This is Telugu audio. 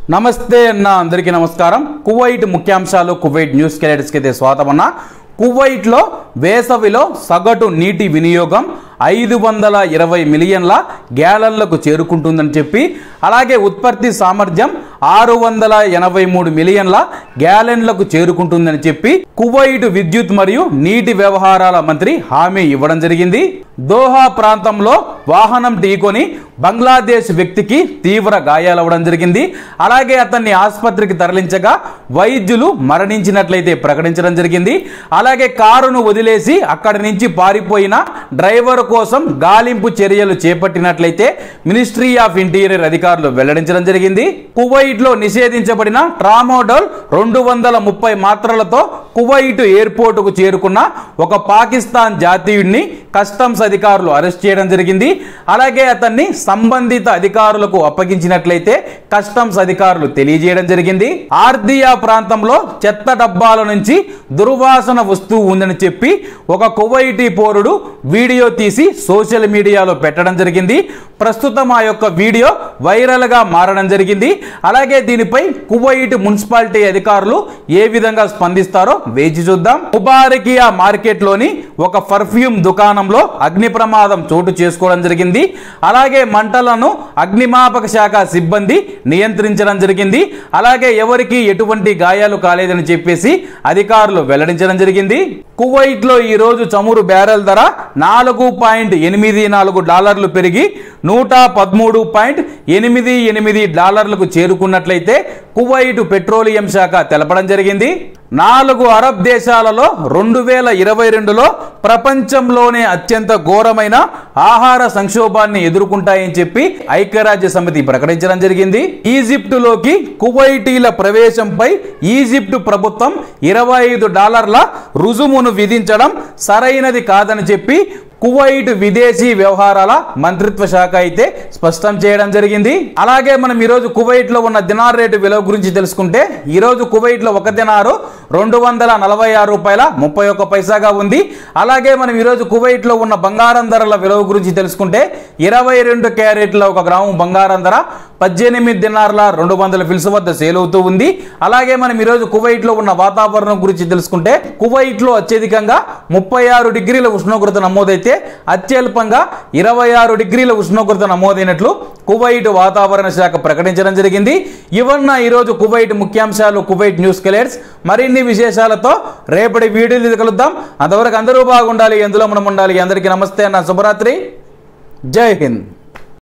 నమస్తే అన్న అందరికీ నమస్కారం కువైట్ ముఖ్యాంశాలు కువైట్ న్యూస్ కెలెట్స్కి అయితే స్వాగతం అన్న కువైట్లో వేసవిలో సగటు నీటి వినియోగం ఐదు వందల ఇరవై మిలియన్ల గ్యాలన్లకు చేరుకుంటుందని చెప్పి అలాగే ఉత్పత్తి సామర్థ్యం ఆరు వందల ఎనభై మూడు మిలియన్ల గ్యాలన్లకు చేరుకుంటుందని చెప్పి కువైట్ విద్యుత్ మరియు నీటి వ్యవహారాల మంత్రి హామీ ఇవ్వడం జరిగింది దోహా ప్రాంతంలో వాహనం ఢీకొని బంగ్లాదేశ్ వ్యక్తికి తీవ్ర గాయాలవ్వడం జరిగింది అలాగే అతన్ని ఆసుపత్రికి తరలించగా వైద్యులు మరణించినట్లయితే ప్రకటించడం జరిగింది అలాగే కారును వదిలేసి అక్కడి నుంచి పారిపోయిన డ్రైవర్ కోసం గాలింపు చర్యలు చేపట్టినట్లయితే మినిస్ట్రీ ఆఫ్ ఇంటీరియర్ అధికారులు వెల్లడించడం జరిగింది కువైట్ లో నిషేధించబడిన ట్రామోడోల్ రెండు వందల ముప్పై మాత్రలతో కువైట్ ఎయిర్పోర్టుకు చేరుకున్న ఒక పాకిస్తాన్ జాతీయుడిని కస్టమ్స్ అధికారులు అరెస్ట్ చేయడం జరిగింది అలాగే అతన్ని సంబంధిత అధికారులకు అప్పగించినట్లయితే కస్టమ్స్ అధికారులు తెలియజేయడం జరిగింది ఆర్దియా ప్రాంతంలో చెత్త డబ్బాల నుంచి దుర్వాసన వస్తువు ఉందని చెప్పి ఒక కువైటీ పౌరుడు వీడియో తీసి సోషల్ మీడియాలో పెట్టడం జరిగింది ప్రస్తుతం ఆ యొక్క వీడియో వైరల్ గా మారడం జరిగింది అలాగే దీనిపై కువైట్ మున్సిపాలిటీ అధికారులు ఏ విధంగా స్పందిస్తారో వేచి చూద్దాం ముబారకియా మార్కెట్ లోని ఒక పర్ఫ్యూమ్ దుకాణంలో అగ్ని ప్రమాదం చోటు చేసుకోవడం జరిగింది అలాగే మంటలను అగ్నిమాపక శాఖ సిబ్బంది నియంత్రించడం జరిగింది అలాగే ఎవరికి ఎటువంటి గాయాలు కాలేదని చెప్పేసి అధికారులు వెల్లడించడం జరిగింది కువైట్ లో ఈ రోజు చమురు బ్యారెల్ ధర నాలుగు పాయింట్ ఎనిమిది నాలుగు డాలర్లు పెరిగి నూట పదమూడు పాయింట్ ఎనిమిది ఎనిమిది డాలర్లకు చేరుకున్నట్లయితే కువైట్ పెట్రోలియం శాఖ తెలపడం జరిగింది నాలుగు అరబ్ దేశాలలో రెండు వేల ఇరవై రెండులో ప్రపంచంలోనే అత్యంత ఘోరమైన ఆహార సంక్షోభాన్ని ఎదుర్కొంటాయని చెప్పి ఐక్యరాజ్య సమితి ప్రకటించడం జరిగింది ఈజిప్టులోకి కువైటీల ప్రవేశంపై ఈజిప్టు ప్రభుత్వం ఇరవై ఐదు డాలర్ల రుజుమును విధించడం సరైనది కాదని చెప్పి కువైట్ విదేశీ వ్యవహారాల మంత్రిత్వ శాఖ అయితే స్పష్టం చేయడం జరిగింది అలాగే మనం ఈరోజు కువైట్ లో ఉన్న దినార్ రేటు విలువ గురించి తెలుసుకుంటే ఈరోజు కువైట్ లో ఒక దినారు రెండు వందల నలభై ఆరు రూపాయల ముప్పై ఒక్క పైసాగా ఉంది అలాగే మనం ఈరోజు కువైట్ లో ఉన్న బంగారం ధరల విలువ గురించి తెలుసుకుంటే ఇరవై రెండు క్యారెట్ల ఒక గ్రాము బంగారం ధర పద్దెనిమిది దినార్ల రెండు వందల ఫిల్స్ వద్ద సేల్ అవుతూ ఉంది అలాగే మనం ఈరోజు కువైట్ లో ఉన్న వాతావరణం గురించి తెలుసుకుంటే కువైట్ లో అత్యధికంగా ముప్పై ఆరు డిగ్రీల ఉష్ణోగ్రత నమోదైతే అత్యల్పంగా ఇరవై ఆరు డిగ్రీల ఉష్ణోగ్రత నమోదైనట్లు కువైట్ వాతావరణ శాఖ ప్రకటించడం జరిగింది ఇవన్న ఈరోజు కువైట్ ముఖ్యాంశాలు కువైట్ న్యూస్ కలర్స్ మరిన్ని విశేషాలతో రేపటి వీడియోలు కలుద్దాం అంతవరకు అందరూ బాగుండాలి ఎందులో మనం ఉండాలి అందరికీ నమస్తే అన్న శుభరాత్రి జై హింద్